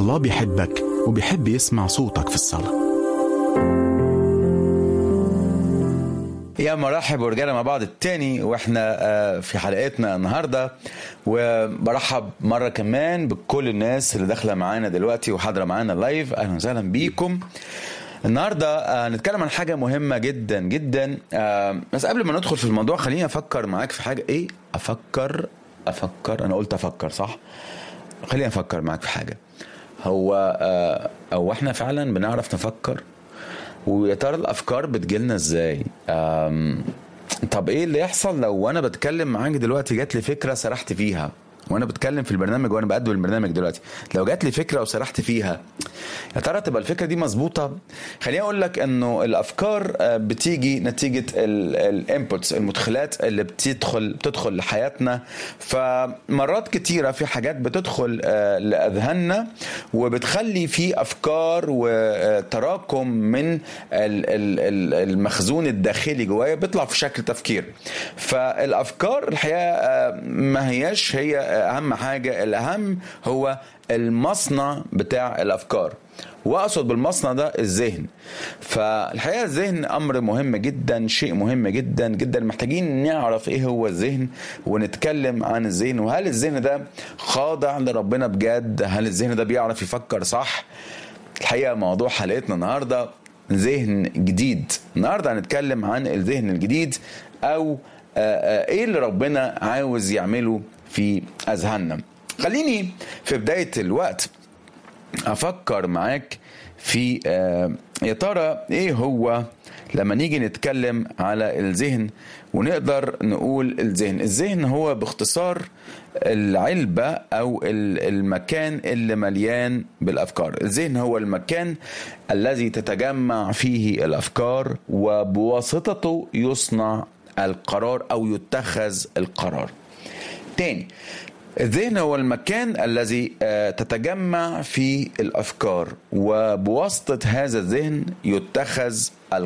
الله بيحبك وبيحب يسمع صوتك في الصلاة يا مرحب ورجعنا مع بعض التاني واحنا آه، في حلقتنا النهارده وبرحب مره كمان بكل الناس اللي داخله معانا دلوقتي وحاضره معانا لايف اهلا وسهلا بيكم النهارده آه، هنتكلم عن حاجه مهمه جدا جدا آه، بس قبل ما ندخل في الموضوع خليني افكر معاك في حاجه ايه افكر افكر انا قلت افكر صح خليني افكر معاك في حاجه هو آه، هو احنا فعلا بنعرف نفكر ويا ترى الافكار بتجيلنا ازاي أم، طب ايه اللي يحصل لو انا بتكلم معاك دلوقتي جات لي فكره سرحت فيها وانا بتكلم في البرنامج وانا بقدم البرنامج دلوقتي لو جات لي فكره وسرحت فيها يا ترى تبقى الفكره دي مظبوطه خليني اقول لك انه الافكار آه، بتيجي نتيجه الانبوتس المدخلات اللي بتدخل بتدخل لحياتنا فمرات كتيره في حاجات بتدخل آه، لاذهاننا وبتخلي في افكار وتراكم من ال- ال- ال- المخزون الداخلي جوايا بيطلع في شكل تفكير فالافكار الحقيقه آه، ما هياش هي اهم حاجه الاهم هو المصنع بتاع الافكار واقصد بالمصنع ده الذهن فالحقيقه الذهن امر مهم جدا شيء مهم جدا جدا محتاجين نعرف ايه هو الذهن ونتكلم عن الذهن وهل الذهن ده خاضع لربنا بجد هل الذهن ده بيعرف يفكر صح الحقيقه موضوع حلقتنا النهارده ذهن جديد النهارده هنتكلم عن الذهن الجديد او آه، آه، ايه اللي ربنا عاوز يعمله في اذهاننا خليني في بدايه الوقت افكر معاك في آه، يا ترى ايه هو لما نيجي نتكلم على الذهن ونقدر نقول الذهن الذهن هو باختصار العلبة أو ال- المكان اللي مليان بالأفكار الذهن هو المكان الذي تتجمع فيه الأفكار وبواسطته يصنع القرار أو يتخذ القرار تاني الذهن هو المكان الذي آه، تتجمع فيه الافكار وبواسطه هذا الذهن يتخذ